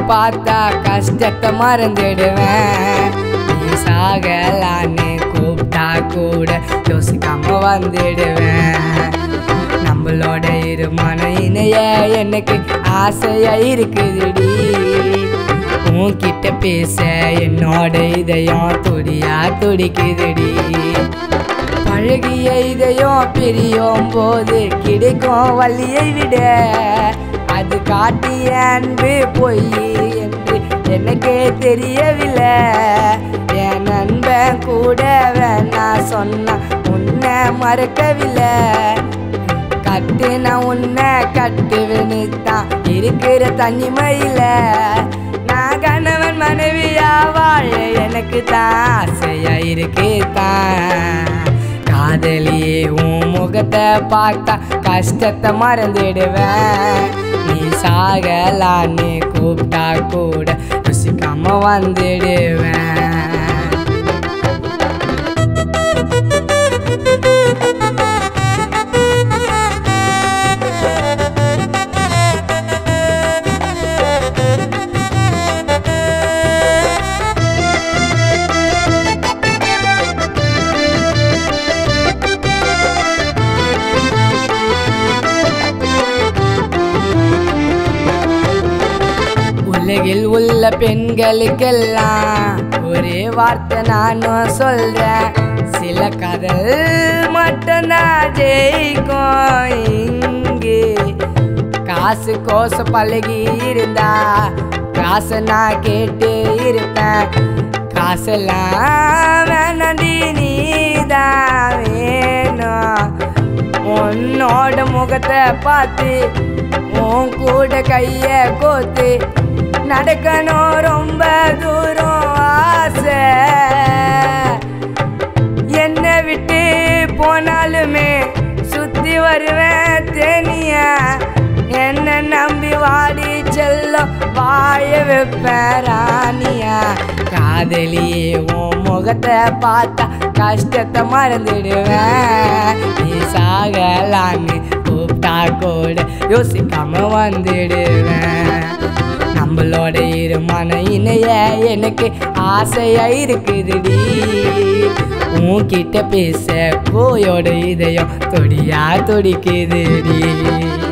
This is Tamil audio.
பார்த்தா கஷ்டத்தை மறந்துடுவேன் நீ சாகலான்னு கூப்பிட்டா கூட யோசிக்காம வந்துடுவேன் நம்மளோட இருமான இணைய எனக்கு ஆசையா இருக்குதுடி உன்கிட்ட பேச என்னோட இதயம் துடியா துடிக்குதுடி பழகிய இதயம் பிரியும் போது கிடைக்கும் வழியை விட அது காட்டிய அன்பு பொய் என்று எனக்கே தெரியவில்லை என் நண்பன் கூட வேணா சொன்னா உன்னை மறக்கவில்லை கட்டுன உன்னை கட்டுவேன்னு தான் இருக்கிற தனிமையில நான் கணவன் மனைவியா வாழ எனக்கு தான் ஆசையா இருக்கு தான் காதலியே உன் முகத்தை பார்த்தா கஷ்டத்தை மறந்துடுவேன் நீ சாகலான்னு கூப்பிட்டா கூட ருசிக்காம வந்துடுவேன் உலகில் உள்ள பெண்களுக்கெல்லாம் ஒரே வார்த்தை நானும் சொல்றேன் சில கதல் மட்டும்தான் ஜெயிக்கும் இங்கு காசு கோச பழகி இருந்தா காசை நான் கேட்டு இருப்பேன் காசெல்லாம் வேணாண்டி நீதான் வேணும் உன்னோட முகத்தை பார்த்து உன் கூட கைய கோத்து நடக்கணும் ரொம்ப தூரம் ஆசை என்னை விட்டு போனாலுமே சுத்தி வருவேன் தேனியா என்ன நம்பி வாடி செல்லம் வாழ வைப்பேன் ராணியா காதலியே உன் முகத்தை பார்த்தா கஷ்டத்தை மறந்துடுவேன் நீ சாகலான்னு கூப்பிட்டா கூட யோசிக்காம வந்துடுவேன் நம்மளோட இருமான இணைய எனக்கு ஆசையா இருக்குதுடி உன்கிட்ட பேச கோயோட இதயம் தொடியா துடிக்குதுடி